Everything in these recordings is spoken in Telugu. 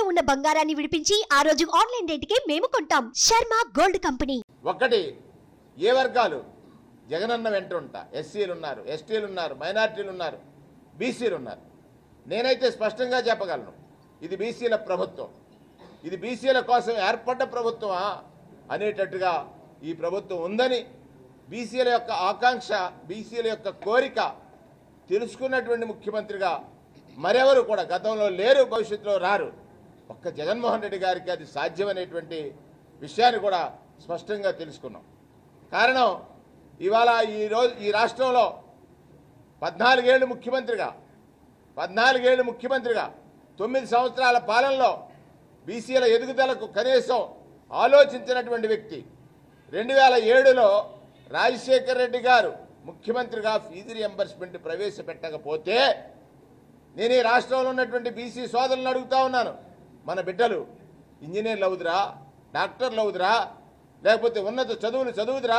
ఉన్న బంగారాన్ని విడిపించి ఆ రోజు ఆన్లైన్ రేటుకే మేము కొంటాం శర్మ గోల్డ్ కంపెనీ ఒకటి ఏ వర్గాలు జగనన్న వెంట ఉంటా ఎస్సీలు ఉన్నారు ఎస్టీలు ఉన్నారు మైనార్టీలు ఉన్నారు బీసీలు ఉన్నారు నేనైతే స్పష్టంగా చెప్పగలను ఇది బీసీల ప్రభుత్వం ఇది బీసీల కోసం ఏర్పడ్డ ప్రభుత్వమా అనేటట్టుగా ఈ ప్రభుత్వం ఉందని బీసీల యొక్క ఆకాంక్ష బీసీల యొక్క కోరిక తెలుసుకున్నటువంటి ముఖ్యమంత్రిగా మరెవరు కూడా గతంలో లేరు భవిష్యత్తులో రారు ఒక్క జగన్మోహన్ రెడ్డి గారికి అది సాధ్యమనేటువంటి విషయాన్ని కూడా స్పష్టంగా తెలుసుకున్నాం కారణం ఇవాళ ఈ రోజు ఈ రాష్ట్రంలో పద్నాలుగేళ్ళు ముఖ్యమంత్రిగా పద్నాలుగేళ్ళు ముఖ్యమంత్రిగా తొమ్మిది సంవత్సరాల పాలనలో బీసీల ఎదుగుదలకు కనీసం ఆలోచించినటువంటి వ్యక్తి రెండు వేల ఏడులో రాజశేఖర్ రెడ్డి గారు ముఖ్యమంత్రిగా ఫీజు రియంబర్స్మెంట్ ప్రవేశపెట్టకపోతే నేను ఈ రాష్ట్రంలో ఉన్నటువంటి బీసీ సోదరులను అడుగుతా ఉన్నాను మన బిడ్డలు ఇంజనీర్లు అవుదురా డాక్టర్లు అవుదురా లేకపోతే ఉన్నత చదువులు చదువుదురా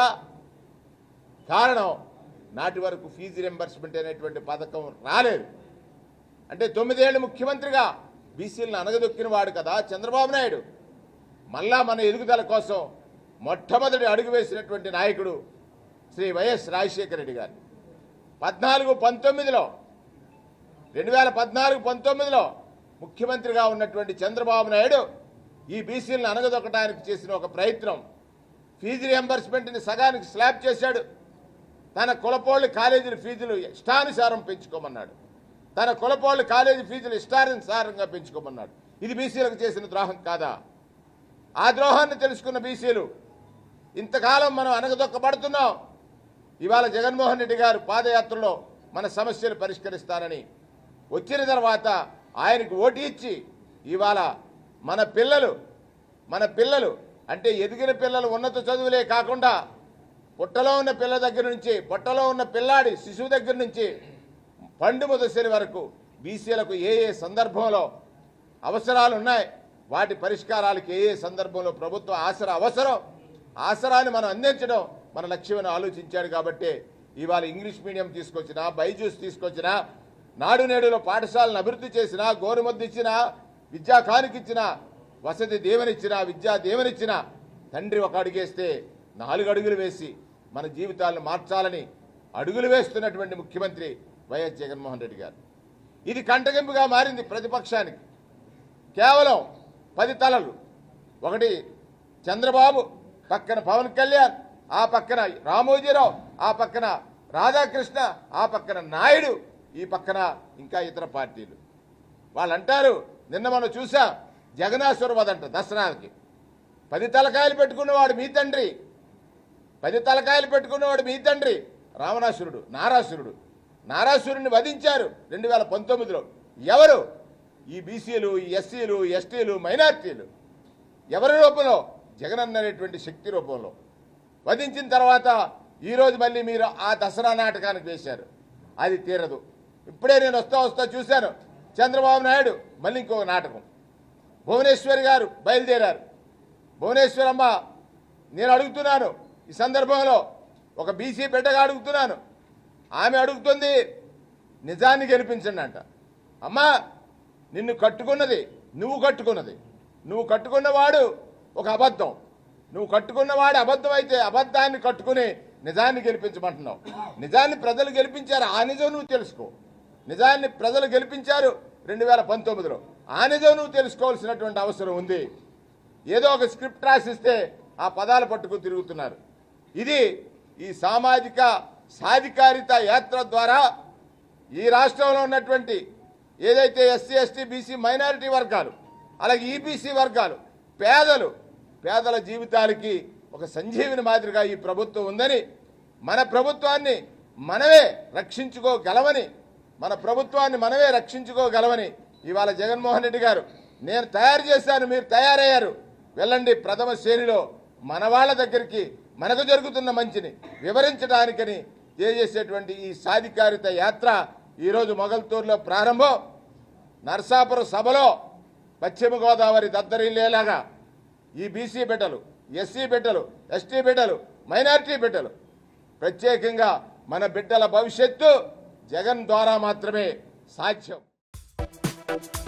కారణం నాటి వరకు ఫీజు రియంబర్స్మెంట్ అనేటువంటి పథకం రాలేదు అంటే తొమ్మిదేళ్ళు ముఖ్యమంత్రిగా బీసీలను అనగదొక్కిన వాడు కదా చంద్రబాబు నాయుడు మళ్ళా మన ఎదుగుదల కోసం మొట్టమొదటి అడుగు వేసినటువంటి నాయకుడు శ్రీ వైఎస్ రాజశేఖర రెడ్డి గారు పద్నాలుగు పంతొమ్మిదిలో రెండు వేల పద్నాలుగు పంతొమ్మిదిలో ముఖ్యమంత్రిగా ఉన్నటువంటి చంద్రబాబు నాయుడు ఈ బీసీలను అనగదొక్కడానికి చేసిన ఒక ప్రయత్నం ఫీజు రియంబర్స్మెంట్ని సగానికి స్లాబ్ చేశాడు తన కులపోళ్ళు కాలేజీల ఫీజులు ఇష్టానుసారం పెంచుకోమన్నాడు తన కులపోళ్ళు కాలేజీ ఫీజులు ఇష్టానుసారంగా పెంచుకోమన్నాడు ఇది బీసీలకు చేసిన ద్రోహం కాదా ఆ ద్రోహాన్ని తెలుసుకున్న బీసీలు ఇంతకాలం మనం అనగదొక్కబడుతున్నాం ఇవాళ జగన్మోహన్ రెడ్డి గారు పాదయాత్రలో మన సమస్యలు పరిష్కరిస్తానని వచ్చిన తర్వాత ఆయనకు ఓటు ఇచ్చి ఇవాళ మన పిల్లలు మన పిల్లలు అంటే ఎదిగిన పిల్లలు ఉన్నత చదువులే కాకుండా పుట్టలో ఉన్న పిల్ల దగ్గర నుంచి పొట్టలో ఉన్న పిల్లాడి శిశువు దగ్గర నుంచి పండు ముదశరి వరకు బీసీలకు ఏ ఏ సందర్భంలో అవసరాలు ఉన్నాయి వాటి పరిష్కారాలకు ఏ ఏ సందర్భంలో ప్రభుత్వ ఆసరా అవసరం ఆసరాన్ని మనం అందించడం మన లక్ష్యమని ఆలోచించాడు కాబట్టి ఇవాళ ఇంగ్లీష్ మీడియం తీసుకొచ్చినా బైజూస్ తీసుకొచ్చినా నాడు నేడులో పాఠశాలను అభివృద్ధి చేసినా గోరుమద్దు ఇచ్చినా విద్యా కానుకిచ్చినా వసతి దేవనిచ్చినా విద్యా దేవనిచ్చినా తండ్రి ఒక అడుగేస్తే నాలుగు అడుగులు వేసి మన జీవితాలను మార్చాలని అడుగులు వేస్తున్నటువంటి ముఖ్యమంత్రి వైఎస్ జగన్మోహన్ రెడ్డి గారు ఇది కంటగింపుగా మారింది ప్రతిపక్షానికి కేవలం పది తలలు ఒకటి చంద్రబాబు పక్కన పవన్ కళ్యాణ్ ఆ పక్కన రామోజీరావు ఆ పక్కన రాధాకృష్ణ ఆ పక్కన నాయుడు ఈ పక్కన ఇంకా ఇతర పార్టీలు వాళ్ళు అంటారు నిన్న మనం చూసాం జగనాసుర వదంట దసరాకి పది తలకాయలు పెట్టుకున్నవాడు మీ తండ్రి పది తలకాయలు పెట్టుకున్నవాడు మీ తండ్రి రావణాసురుడు నారాసురుడు నారాసురుడిని వధించారు రెండు వేల పంతొమ్మిదిలో ఎవరు ఈ బీసీలు ఈ ఎస్సీలు ఎస్టీలు మైనార్టీలు ఎవరి రూపంలో జగనన్న అనేటువంటి శక్తి రూపంలో వధించిన తర్వాత ఈరోజు మళ్ళీ మీరు ఆ దసరా నాటకానికి వేశారు అది తీరదు ఇప్పుడే నేను వస్తా వస్తా చూశాను చంద్రబాబు నాయుడు మళ్ళీ ఇంకొక నాటకం భువనేశ్వరి గారు బయలుదేరారు భువనేశ్వరమ్మ నేను అడుగుతున్నాను ఈ సందర్భంలో ఒక బీసీ బిడ్డగా అడుగుతున్నాను ఆమె అడుగుతుంది నిజాన్ని గెలిపించండి అంట అమ్మా నిన్ను కట్టుకున్నది నువ్వు కట్టుకున్నది నువ్వు కట్టుకున్నవాడు ఒక అబద్ధం నువ్వు కట్టుకున్నవాడు అబద్ధం అయితే అబద్ధాన్ని కట్టుకుని నిజాన్ని గెలిపించమంటున్నావు నిజాన్ని ప్రజలు గెలిపించారు ఆ నిజం నువ్వు తెలుసుకో నిజాన్ని ప్రజలు గెలిపించారు రెండు వేల పంతొమ్మిదిలో ఆ నిజం నువ్వు తెలుసుకోవాల్సినటువంటి అవసరం ఉంది ఏదో ఒక స్క్రిప్ట్ రాసిస్తే ఆ పదాలు పట్టుకు తిరుగుతున్నారు ఇది ఈ సామాజిక సాధికారిత యాత్ర ద్వారా ఈ రాష్ట్రంలో ఉన్నటువంటి ఏదైతే ఎస్సీ ఎస్టీ బీసీ మైనారిటీ వర్గాలు అలాగే ఈబీసీ వర్గాలు పేదలు పేదల జీవితాలకి ఒక సంజీవిని మాదిరిగా ఈ ప్రభుత్వం ఉందని మన ప్రభుత్వాన్ని మనమే రక్షించుకోగలమని మన ప్రభుత్వాన్ని మనమే రక్షించుకోగలమని ఇవాళ జగన్మోహన్ రెడ్డి గారు నేను తయారు చేశాను మీరు తయారయ్యారు వెళ్ళండి ప్రథమ శ్రేణిలో మన వాళ్ళ దగ్గరికి మనకు జరుగుతున్న మంచిని వివరించడానికని చేసేటువంటి ఈ సాధికారిత యాత్ర ఈరోజు మొగల్తూరులో ప్రారంభం నర్సాపురం సభలో పశ్చిమ గోదావరి దద్దరిల్లేలాగా ఈ బీసీ బిడ్డలు ఎస్సీ బిడ్డలు ఎస్టీ బిడ్డలు మైనారిటీ బిడ్డలు ప్రత్యేకంగా మన బిడ్డల భవిష్యత్తు జగన్ ద్వారా మాత్రమే సాధ్యం